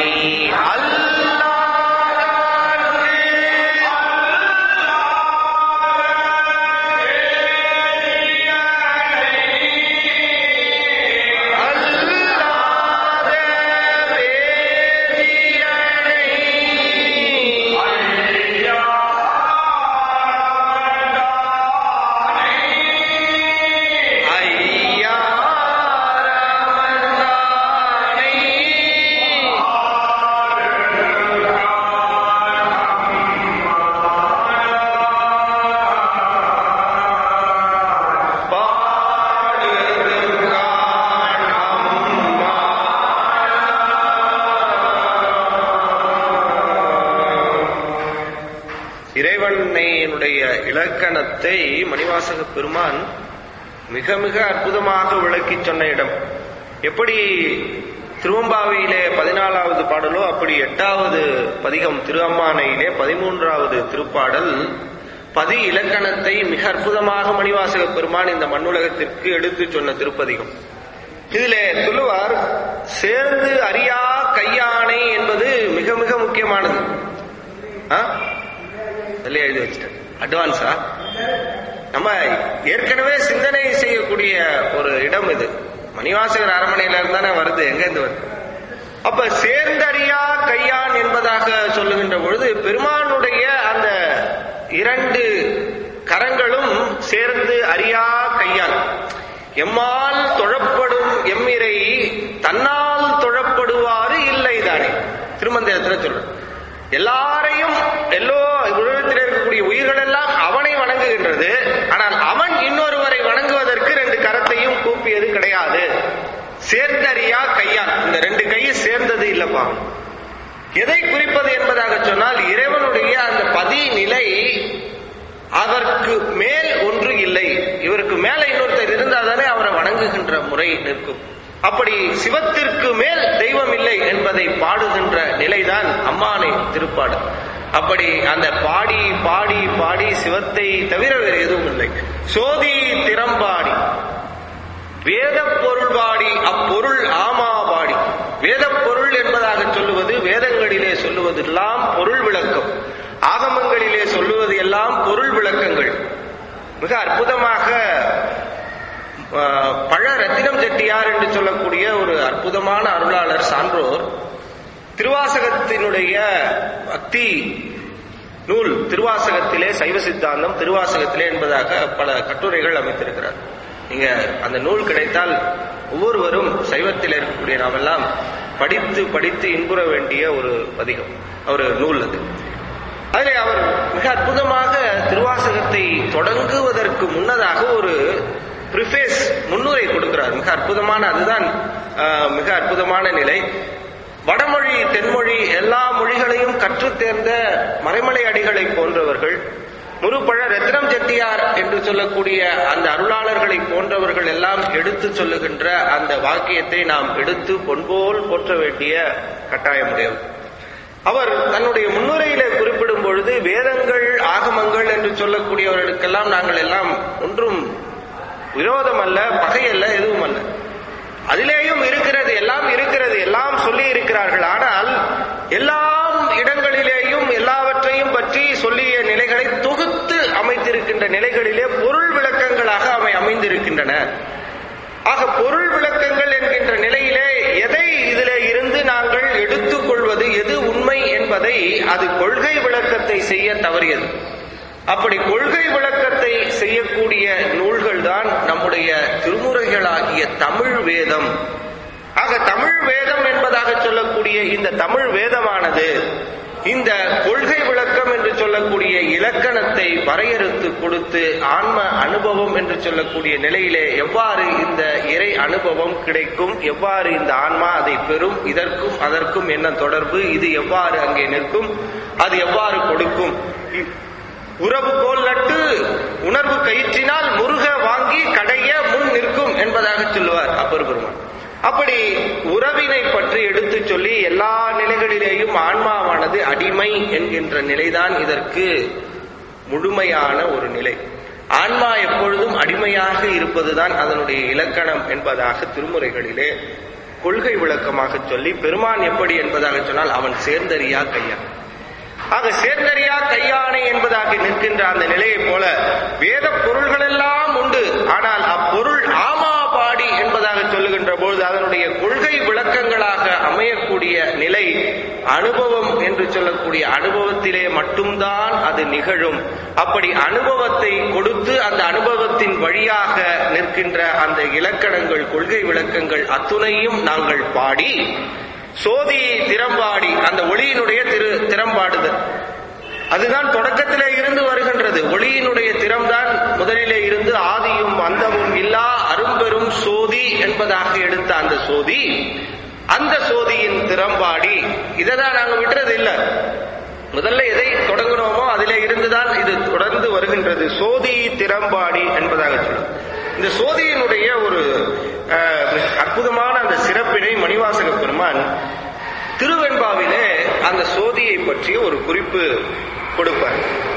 அல்லாத இறைவனையினுடைய இலக்கணத்தை மணிவாசக பெருமான் மிக மிக அற்புதமாக விளக்கி சொன்ன இடம் எப்படி திருவம்பாவையிலே பதினாலாவது பாடலோ அப்படி எட்டாவது பதிகம் திருஅம்மானையிலே பதிமூன்றாவது திருப்பாடல் பதி இலக்கணத்தை மிக அற்புதமாக மணிவாசக பெருமான் இந்த மண்ணுலகத்திற்கு எடுத்து சொன்ன திருப்பதிகம் இதிலே சொல்லுவார் சேர்ந்து அறியா கையானை என்பது மிக மிக முக்கியமானது ஆ? இதுலயே எழுதி வச்சுட்டேன் அட்வான்ஸா நம்ம ஏற்கனவே சிந்தனை செய்யக்கூடிய ஒரு இடம் இது மணிவாசகர் அரண்மனையில இருந்தானே வருது எங்க இருந்து வருது அப்ப சேர்ந்தறியா கையான் என்பதாக சொல்லுகின்ற பொழுது பெருமானுடைய அந்த இரண்டு கரங்களும் சேர்ந்து அறியா கையான் எம்மால் தொழப்படும் எம்மிரை தன்னால் தொழப்படுவாறு இல்லை தானே திருமந்திரத்துல சொல்ற எல்லாரையும் எல்லோ உலகத்தில் இருக்கக்கூடிய உயிர்கள் எல்லாம் அவனை வணங்குகின்றது ஆனால் அவன் இன்னொருவரை வணங்குவதற்கு ரெண்டு கரத்தையும் கூப்பியது கிடையாது சேர்ந்தறியா கையான் இந்த ரெண்டு கையும் சேர்ந்தது இல்லப்பா எதை குறிப்பது என்பதாக சொன்னால் இறைவனுடைய அந்த பதி நிலை அதற்கு மேல் ஒன்று இல்லை இவருக்கு மேல இன்னொருத்தர் இருந்தால் தானே அவரை வணங்குகின்ற முறை நிற்கும் அப்படி சிவத்திற்கு மேல் தெய்வம் இல்லை என்பதை பாடுகின்ற நிலைதான் அம்மானை திருப்பாடு அப்படி அந்த பாடி பாடி பாடி சிவத்தை தவிர வேறு எதுவும் இல்லை சோதி திறம்பாடி வேத பொருள் பாடி அப்பொருள் ஆமா பாடி வேத பொருள் என்பதாக சொல்லுவது வேதங்களிலே சொல்லுவதெல்லாம் பொருள் விளக்கம் ஆகமங்களிலே சொல்லுவது எல்லாம் பொருள் விளக்கங்கள் மிக அற்புதமாக ஆஹ், பழ ரத்தினம் செட்டியார் என்று சொல்லக்கூடிய ஒரு அற்புதமான அருளாளர் சான்றோர் திருவாசகத்தினுடைய பக்தி நூல் திருவாசகத்திலே சைவ சித்தாந்தம் திருவாசகத்திலே என்பதாக பல கட்டுரைகள் அமைத்திருக்கிறார் நீங்க அந்த நூல் கிடைத்தால் ஒவ்வொருவரும் சைவத்தில் இருக்கக்கூடிய நாமெல்லாம் படித்து படித்து இன்புற வேண்டிய ஒரு பதிகம் ஒரு நூல் அது அதிலே அவர் மிக அற்புதமாக திருவாசகத்தை தொடங்குவதற்கு முன்னதாக ஒரு ப்ரிஃபேஸ் முன்னுரை கொடுக்கிறார் மிக அற்புதமான அதுதான் ஆஹ், மிக அற்புதமான நிலை வடமொழி தென்மொழி எல்லா மொழிகளையும் கற்றுத் தேர்ந்த மறைமலை அடிகளை போன்றவர்கள் முருப்பழ ரத்னம் செட்டியார் என்று சொல்லக்கூடிய அந்த அருளாளர்களை போன்றவர்கள் எல்லாம் எடுத்து சொல்லுகின்ற அந்த வாக்கியத்தை நாம் எடுத்து பொன்போல் போற்ற வேண்டிய கட்டாயமுடையது அவர் தன்னுடைய முன்னுரையிலே குறிப்பிடும் பொழுது வேதங்கள் ஆகமங்கள் என்று சொல்லக்கூடியவர்களுக்கெல்லாம் நாங்கள் எல்லாம் ஒன்றும் விரோதம் அல்ல பகை அல்ல எதுவும் அல்ல அதிலேயும் இருக்கிறது எல்லாம் இருக்கிறது எல்லாம் சொல்லி இருக்கிறார்கள் ஆனால் எல்லாம் இடங்களிலேயும் எல்லாவற்றையும் பற்றி சொல்லிய நிலைகளை தொகுத்து அமைத்திருக்கின்ற நிலைகளிலே பொருள் விளக்கங்களாக அவை அமைந்திருக்கின்றன ஆக பொருள் விளக்கங்கள் என்கின்ற நிலையிலே எதை இதிலே இருந்து நாங்கள் எடுத்துக்கொள்வது எது உண்மை என்பதை அது கொள்கை விளக்கத்தை செய்ய தவறியது அப்படி கொள்கை விளக்கத்தை செய்யக்கூடிய நூல்கள் தான் நம்முடைய திருமுறைகளாகிய தமிழ் வேதம் ஆக தமிழ் வேதம் என்பதாக சொல்லக்கூடிய இந்த தமிழ் வேதமானது இந்த கொள்கை விளக்கம் என்று சொல்லக்கூடிய இலக்கணத்தை வரையறுத்து கொடுத்து ஆன்ம அனுபவம் என்று சொல்லக்கூடிய நிலையிலே எவ்வாறு இந்த இறை அனுபவம் கிடைக்கும் எவ்வாறு இந்த ஆன்மா அதை பெறும் இதற்கும் அதற்கும் என்ன தொடர்பு இது எவ்வாறு அங்கே நிற்கும் அது எவ்வாறு கொடுக்கும் இ- உறவு கோல் நட்டு உணர்வு கயிற்றினால் முருக வாங்கி கடைய முன் நிற்கும் என்பதாக சொல்லுவார் அப்பர் பெருமான் அப்படி உறவினை பற்றி எடுத்து சொல்லி எல்லா நிலைகளிலேயும் ஆன்மாவானது அடிமை என்கின்ற நிலைதான் இதற்கு முழுமையான ஒரு நிலை ஆன்மா எப்பொழுதும் அடிமையாக இருப்பதுதான் அதனுடைய இலக்கணம் என்பதாக திருமுறைகளிலே கொள்கை விளக்கமாக சொல்லி பெருமான் எப்படி என்பதாக சொன்னால் அவன் சேர்ந்தறியா கையான் ஆக சேர்ந்தறியா கையானை என்பதாக நிற்கின்ற அந்த நிலையைப் போல வேத பொருள்கள் எல்லாம் உண்டு ஆனால் அப்பொருள் ஆமா பாடி என்பதாக சொல்லுகின்ற பொழுது அதனுடைய கொள்கை விளக்கங்களாக அமையக்கூடிய நிலை அனுபவம் என்று சொல்லக்கூடிய அனுபவத்திலே மட்டும்தான் அது நிகழும் அப்படி அனுபவத்தை கொடுத்து அந்த அனுபவத்தின் வழியாக நிற்கின்ற அந்த இலக்கணங்கள் கொள்கை விளக்கங்கள் அத்துணையும் நாங்கள் பாடி சோதி திறம்பாடி அந்த ஒளியினுடைய திரு திறம்பாடுதல் அதுதான் தொடக்கத்திலே இருந்து வருகின்றது ஒளியினுடைய திறம்தான் முதலிலே இருந்து ஆதியும் அந்தமும் இல்லா அரும்பெரும் சோதி என்பதாக எடுத்த அந்த சோதி அந்த சோதியின் திறம்பாடி இதை தான் நாங்க விட்டுறது இல்ல முதல்ல எதை தொடங்குறோமோ அதிலே இருந்துதான் இது தொடர்ந்து வருகின்றது சோதி திறம்பாடி என்பதாக சொல்லும் இந்த சோதியினுடைய ஒரு அஹ், அற்புதமான அந்த சிறப்பினை மணிவாசக பெருமான் திருவெண்பாவிலே அந்த சோதியை பற்றிய ஒரு குறிப்பு கொடுப்பார்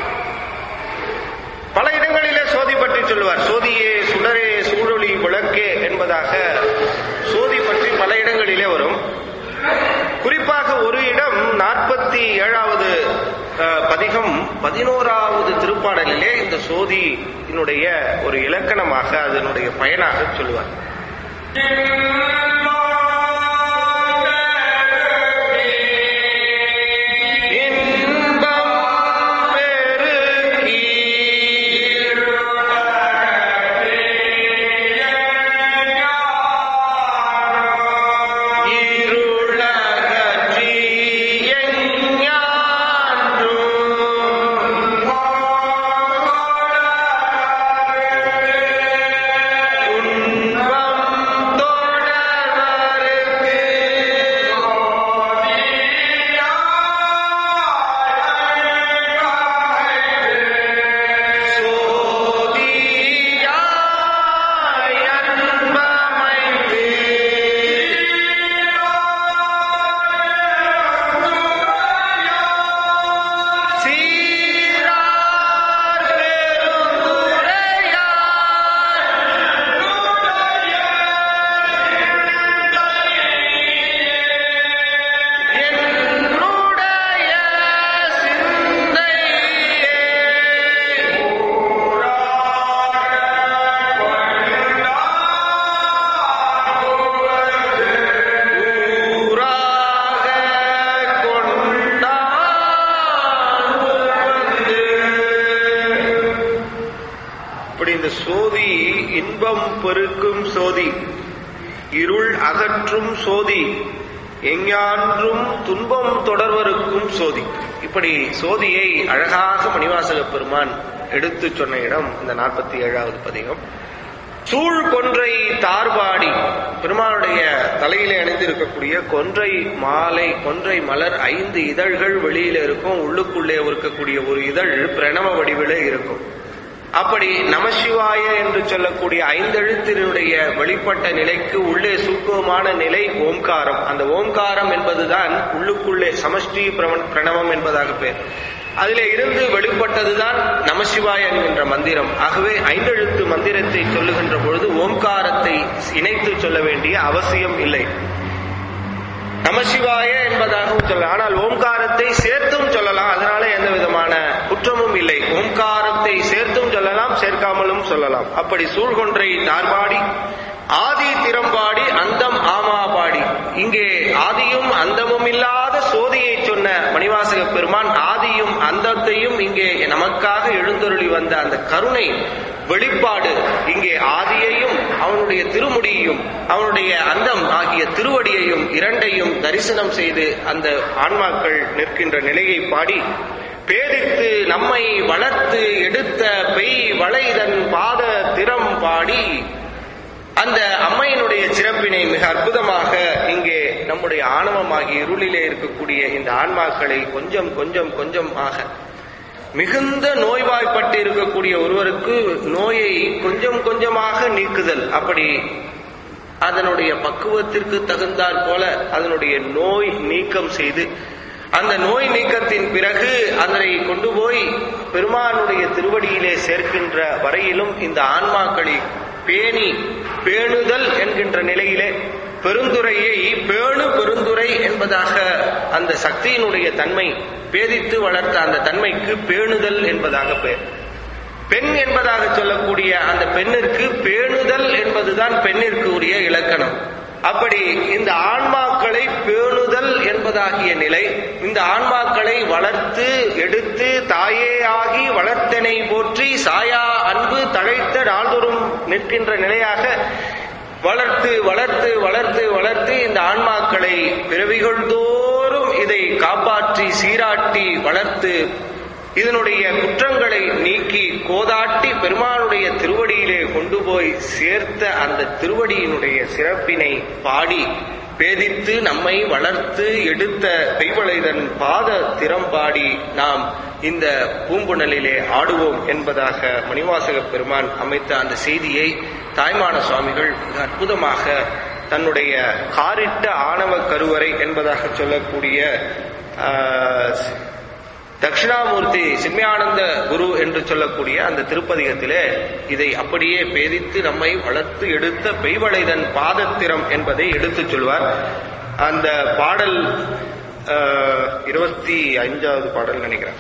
பல இடங்களிலே சோதி பற்றி சொல்லுவார் சோதியே சுடரே சூழொளி விளக்கே என்பதாக சோதி பற்றி பல இடங்களிலே வரும் குறிப்பாக ஒரு இடம் நாற்பத்தி ஏழாவது அஹ், பதிகம் பதினோராவது திருப்பாடலிலே இந்த சோதியினுடைய ஒரு இலக்கணமாக அதனுடைய பயனாக சொல்லுவார் இன்பம் பெருகி இருளகற்றி எஞ்ஞான்றும் துன்பம் தொடர சோதி இன்பம் பெருக்கும் சோதி இருள் அகற்றும் சோதி எஞ்ஞான்றும் துன்பம் தொடர்வருக்கும் சோதி இப்படி சோதியை அழகாக மணிவாசக பெருமான் எடுத்து சொன்ன இடம் இந்த நாற்பத்தி ஏழாவது பதிகம் சூழ் கொன்றை தார்பாடி பெருமானுடைய தலையிலே அணிந்திருக்கக்கூடிய கொன்றை மாலை கொன்றை மலர் ஐந்து இதழ்கள் வெளியில இருக்கும் உள்ளுக்குள்ளே இருக்கக்கூடிய ஒரு இதழ் பிரணவ வடிவிலே இருக்கும் அப்படி நமசிவாய என்று சொல்லக்கூடிய ஐந்தெழுத்தினுடைய வெளிப்பட்ட நிலைக்கு உள்ளே சூக்குவமான நிலை ஓம்காரம் அந்த ஓம்காரம் என்பதுதான் உள்ளுக்குள்ளே சமஷ்டி பிரம- பிரணவம் என்பதாக பேர் அதிலே இருந்து வெளிப்பட்டதுதான் நமசிவாய என்கின்ற மந்திரம் ஆகவே ஐந்தெழுத்து மந்திரத்தை சொல்லுகின்ற பொழுது ஓம்காரத்தை இணைத்து சொல்ல வேண்டிய அவசியம் இல்லை நமசிவாய என்பதாகவும் சொல்லலாம் ஆனால் ஓம்காரத்தை சேர்த்தும் சொல்லலாம் அதனால எந்த விதமான குற்றமும் இல்லை ஓம்காரத்தை சேர்த்தும் சொல்லலாம் சேர்க்காமலும் சொல்லலாம் அப்படி சூழ்கொன்றை தார்பாடி ஆதி திறம்பாடி அந்தம் ஆமாபாடி இங்கே ஆதியும் அந்தமும் இல்லாத சோதியை சொன்ன மணிவாசக பெருமான் ஆதியும் அந்தத்தையும் இங்கே நமக்காக எழுந்தருளி வந்த அந்த கருணை வெளிப்பாடு இங்கே ஆதியையும் அவனுடைய திருமுடியையும் அவனுடைய அந்தம் ஆகிய திருவடியையும் இரண்டையும் தரிசனம் செய்து அந்த ஆன்மாக்கள் நிற்கின்ற நிலையை பாடி பேதித்து நம்மை வளர்த்து எடுத்த பெய் வளைதன் பாத திறம் பாடி அந்த அம்மையினுடைய சிறப்பினை மிக அற்புதமாக இங்கே நம்முடைய ஆணவமாகிய இருளிலே இருக்கக்கூடிய இந்த ஆன்மாக்களை கொஞ்சம் கொஞ்சம் கொஞ்சமாக மிகுந்த நோய்வாய்ப்பட்டு இருக்கக்கூடிய ஒருவருக்கு நோயை கொஞ்சம் கொஞ்சமாக நீக்குதல் அப்படி அதனுடைய பக்குவத்திற்கு தகுந்தாற் போல அதனுடைய நோய் நீக்கம் செய்து அந்த நோய் நீக்கத்தின் பிறகு அதனை கொண்டு போய் பெருமானுடைய திருவடியிலே சேர்க்கின்ற வரையிலும் இந்த ஆன்மாக்களை பேணி பேணுதல் என்கின்ற நிலையிலே பெருந்துரையை பேணு பெருந்துரை என்பதாக அந்த சக்தியினுடைய தன்மை பேதித்து வளர்த்த அந்த தன்மைக்கு பேணுதல் என்பதாக பெயர் பெண் என்பதாக சொல்லக்கூடிய அந்த பெண்ணிற்கு பேணுதல் என்பதுதான் பெண்ணிற்கு உரிய இலக்கணம் அப்படி இந்த ஆன்மாக்களை பேணுதல் என்பதாகிய நிலை இந்த ஆன்மாக்களை வளர்த்து எடுத்து தாயே ஆகி வளர்த்தனை போற்றி சாயா அன்பு தழைத்த நாள்தோறும் நிற்கின்ற நிலையாக வளர்த்து வளர்த்து வளர்த்து வளர்த்து இந்த ஆன்மாக்களை பிறவிகள் தோறும் இதை காப்பாற்றி சீராட்டி வளர்த்து இதனுடைய குற்றங்களை நீக்கி கோதாட்டி பெருமானுடைய திருவடியிலே கொண்டு போய் சேர்த்த அந்த திருவடியினுடைய சிறப்பினை பாடி பேதித்து நம்மை வளர்த்து எடுத்த பெய்வளைதன் பாத திறம்பாடி நாம் இந்த பூம்புணலிலே ஆடுவோம் என்பதாக மணிவாசக பெருமான் அமைத்த அந்த செய்தியை தாய்மான சுவாமிகள் மிக அற்புதமாக தன்னுடைய காரிட்ட ஆணவ கருவறை என்பதாக சொல்லக்கூடிய ஆஹ், தட்சிணாமூர்த்தி சின்மயானந்த குரு என்று சொல்லக்கூடிய அந்த திருப்பதிகத்திலே இதை அப்படியே பேதித்து நம்மை வளர்த்து எடுத்த பெய்வளைதன் பாதத்திரம் என்பதை எடுத்துச் சொல்வார் அந்த பாடல் ஆஹ், இருபத்தி ஐந்தாவது பாடல் நினைக்கிறேன்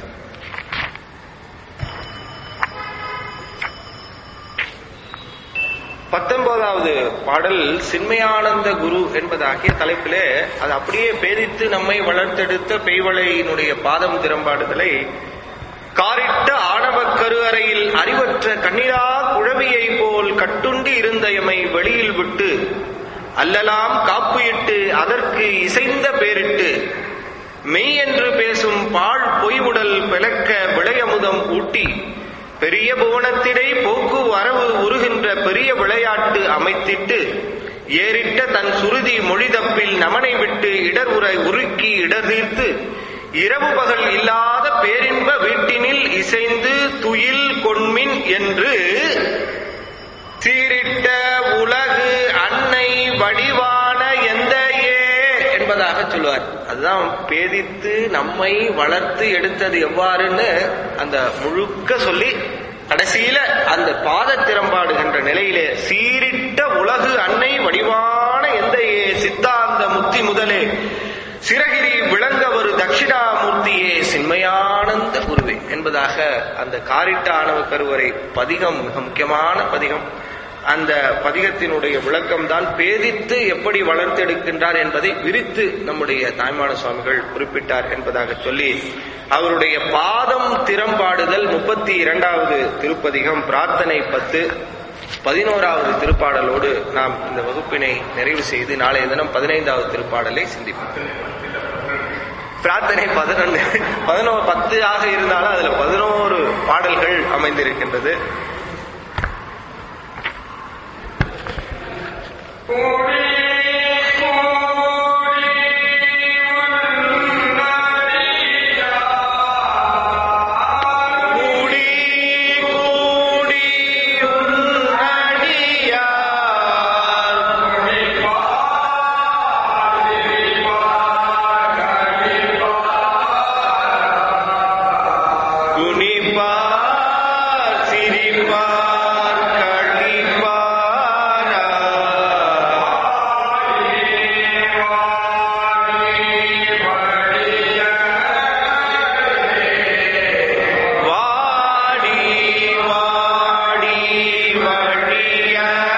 பத்தொன்பதாவது பாடல் சின்மயானந்த குரு என்பதாகிய தலைப்பிலே அது அப்படியே பேதித்து நம்மை வளர்த்தெடுத்த பெய்வளையினுடைய பாதம் திறம்பாடுதலை காரிட்ட ஆணவக் கருவறையில் அறிவற்ற கண்ணிரா குழவியை போல் கட்டுண்டு இருந்த எமை வெளியில் விட்டு அல்லலாம் காப்பு இட்டு அதற்கு இசைந்த பேரிட்டு மெய் என்று பேசும் பாழ் பொய்வுடல் பிளக்க விளையமுதம் ஊட்டி பெரிய புவனத்திடை போக்கு வரவு உருகின்ற பெரிய விளையாட்டு அமைத்திட்டு ஏறிட்ட தன் சுருதி மொழிதப்பில் நமனை விட்டு இடர் உரை உருக்கி இடர் தீர்த்து இரவு பகல் இல்லாத பேரின்ப வீட்டினில் இசைந்து துயில் கொண்மின் என்று சீரிட்ட உலகு அன்னை வடிவான எந்தையே என்பதாக சொல்லுவார் அதுதான் பேதித்து நம்மை வளர்த்து எடுத்தது எவ்வாறுன்னு அந்த முழுக்க சொல்லி கடைசியில அந்த பாத திறம்பாடுகின்ற நிலையிலே சீரிட்ட உலகு அன்னை வடிவான எந்தையே சித்தாந்த முத்தி முதலே சிறகிரி விளங்க ஒரு தட்சிணாமூர்த்தியே சின்மயானந்த குருவே என்பதாக அந்த காரிட்ட ஆணவ கருவறை பதிகம் மிக முக்கியமான பதிகம் அந்த பதிகத்தினுடைய விளக்கம்தான் பேதித்து எப்படி வளர்த்தெடுக்கின்றார் என்பதை விரித்து நம்முடைய தாய்மான சுவாமிகள் குறிப்பிட்டார் என்பதாக சொல்லி அவருடைய பாதம் திறம்பாடுதல் முப்பத்தி இரண்டாவது திருப்பதிகம் பிரார்த்தனை பத்து பதினோராவது திருப்பாடலோடு நாம் இந்த வகுப்பினை நிறைவு செய்து நாளைய தினம் பதினைந்தாவது திருப்பாடலை சிந்திப்போம் பிரார்த்தனை பதினொன்று பதினோரு பத்து ஆக இருந்தாலும் அதுல பதினோரு பாடல்கள் அமைந்திருக்கின்றது கூடி கூடி உன்னடியார் குனிப்பார் சிரிப்பார் கழிப்பார் வாடி வாடி வழியற்றே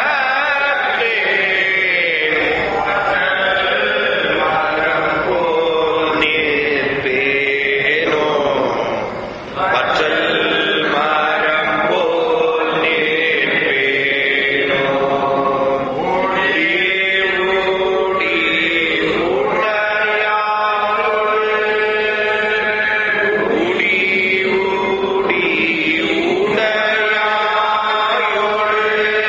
நிற்பேனோ பற்றல் மரம் போல் நிற்பேனோ ஓடியே ஓடி உடையாருள் ஊடி ஊடி உடையாயோடு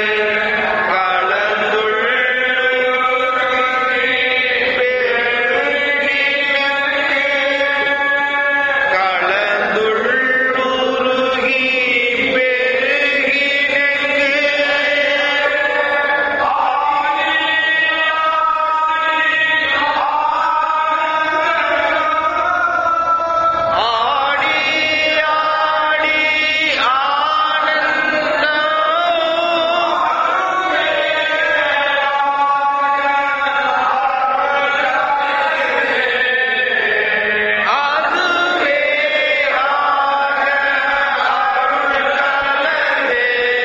கலந்துள் கலந்துள்ளுருகி பெருகினங்கு ஆடி ஆடி ஆனந்தம் அதுவே ஆக அருள் கலந்தே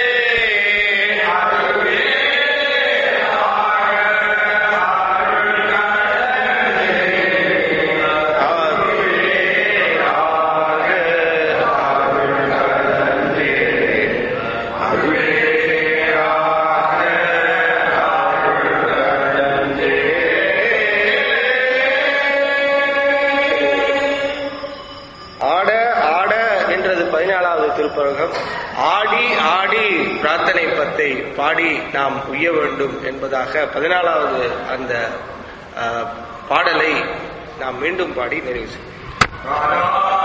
அதுவே ஆக அருள் கலந்தே அதுவே ஆக அருள் கலந்தே ஆட ஆட என்றது பதினாலாவது திருப்பரகம் ஆடி ஆடி பிரார்த்தனை பத்தை பாடி நாம் உய்ய வேண்டும் என்பதாக பதினாலாவது அந்த அஹ், பாடலை நாம் மீண்டும் பாடி நிறைவு செய்வோம்